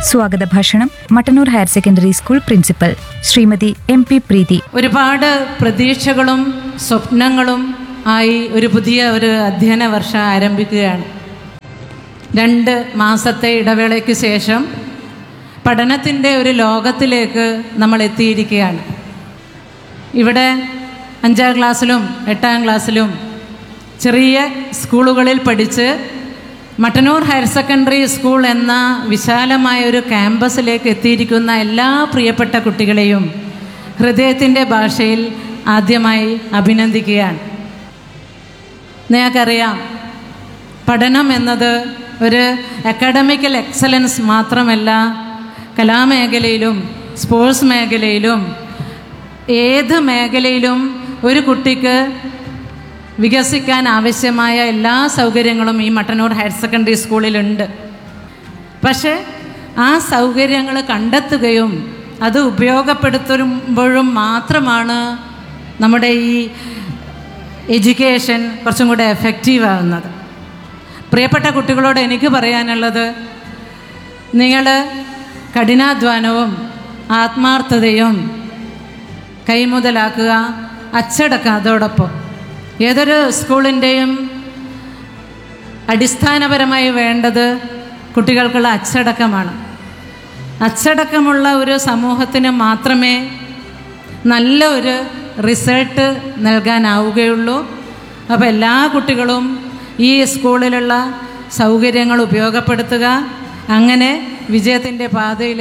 സ്വാഗത ഭാഷണം Mattannur higher secondary school principal Shrimathi M P Preethi ഒരുപാട് പ്രതീക്ഷകളും സ്വപ്നങ്ങളും ആയി ഒരു പുതിയ ഒരു അധ്യയന വർഷം ആരംഭിക്കുകയാണ് രണ്ട് മാസത്തെ ഇടവേളയ്ക്ക് ശേഷം പഠനത്തിൻ്റെ ഒരു ലോകത്തിലേക്ക് നമ്മൾ എത്തിയിരിക്കുകയാണ് ഇവിടെ അഞ്ചാം ക്ലാസ്സിലും എട്ടാം ക്ലാസ്സിലും ചെറിയ സ്കൂളുകളിൽ പഠിച്ച് മട്ടന്നൂർ ഹയർ സെക്കൻഡറി സ്കൂൾ എന്ന വിശാലമായ ഒരു ക്യാമ്പസിലേക്ക് എത്തിയിരിക്കുന്ന എല്ലാ പ്രിയപ്പെട്ട കുട്ടികളെയും ഹൃദയത്തിൻ്റെ ഭാഷയിൽ ആദ്യമായി അഭിനന്ദിക്കുകയാണ് നിങ്ങൾക്കറിയാം പഠനം എന്നത് ഒരു അക്കാഡമിക്കൽ എക്സലൻസ് മാത്രമല്ല കലാമേഖലയിലും സ്പോർട്സ് മേഖലയിലും ഏത് മേഖലയിലും ഒരു കുട്ടിക്ക് വികസിക്കാൻ ആവശ്യമായ എല്ലാ സൗകര്യങ്ങളും ഈ മട്ടന്നൂർ ഹയർ സെക്കൻഡറി സ്കൂളിലുണ്ട് പക്ഷേ ആ സൗകര്യങ്ങൾ കണ്ടെത്തുകയും അത് ഉപയോഗപ്പെടുത്തുമ്പോഴും മാത്രമാണ് നമ്മുടെ ഈ എഡ്യൂക്കേഷൻ കുറച്ചും കൂടെ എഫക്റ്റീവ് ആവുന്നത് പ്രിയപ്പെട്ട കുട്ടികളോട് എനിക്ക് പറയാനുള്ളത് നിങ്ങൾ കഠിനാധ്വാനവും ആത്മാർത്ഥതയും കൈമുതലാക്കുക അച്ചടക്കം അതോടൊപ്പം ഏതൊരു സ്കൂളിൻ്റെയും അടിസ്ഥാനപരമായി വേണ്ടത് കുട്ടികൾക്കുള്ള അച്ചടക്കമാണ് അച്ചടക്കമുള്ള ഒരു സമൂഹത്തിന് മാത്രമേ നല്ല ഒരു റിസൾട്ട് നൽകാനാവുകയുള്ളൂ അപ്പോൾ എല്ലാ കുട്ടികളും ഈ സ്കൂളിലുള്ള സൗകര്യങ്ങൾ ഉപയോഗപ്പെടുത്തുക അങ്ങനെ വിജയത്തിൻ്റെ പാതയിൽ